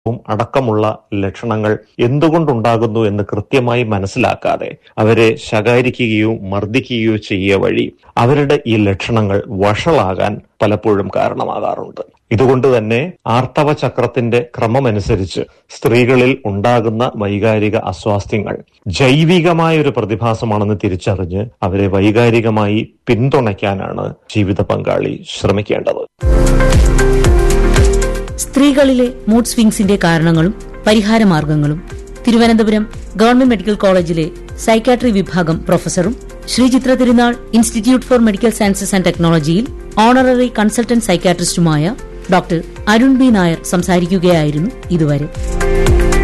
അടക്കമുള്ള ലക്ഷണങ്ങൾ എന്തുകൊണ്ടുണ്ടാകുന്നു എന്ന് കൃത്യമായി മനസ്സിലാക്കാതെ അവരെ ശകാരിക്കുകയോ മർദ്ദിക്കുകയോ ചെയ്യുക വഴി അവരുടെ ഈ ലക്ഷണങ്ങൾ വഷളാകാൻ പലപ്പോഴും കാരണമാകാറുണ്ട് ഇതുകൊണ്ട് തന്നെ ആർത്തവ ചക്രത്തിന്റെ ക്രമമനുസരിച്ച് സ്ത്രീകളിൽ ഉണ്ടാകുന്ന വൈകാരിക അസ്വാസ്ഥ്യങ്ങൾ ജൈവികമായ ഒരു പ്രതിഭാസമാണെന്ന് തിരിച്ചറിഞ്ഞ് അവരെ വൈകാരികമായി പിന്തുണയ്ക്കാനാണ് ജീവിത പങ്കാളി ശ്രമിക്കേണ്ടത് സ്ത്രീകളിലെ മൂഡ് സ്വിങ്സിന്റെ കാരണങ്ങളും പരിഹാരമാർഗങ്ങളും തിരുവനന്തപുരം ഗവൺമെന്റ് മെഡിക്കൽ കോളേജിലെ സൈക്കാട്രി വിഭാഗം പ്രൊഫസറും Sreechitra Thirunal institute for medical sciences and ടെക്നോളജിയിൽ ഓണററി കൺസൾട്ടന്റ് സൈക്കാട്രിസ്റ്റുമായ ഡോക്ടർ അരുൺ ബി നായർ സംസാരിക്കുകയായിരുന്നു ഇതുവരെ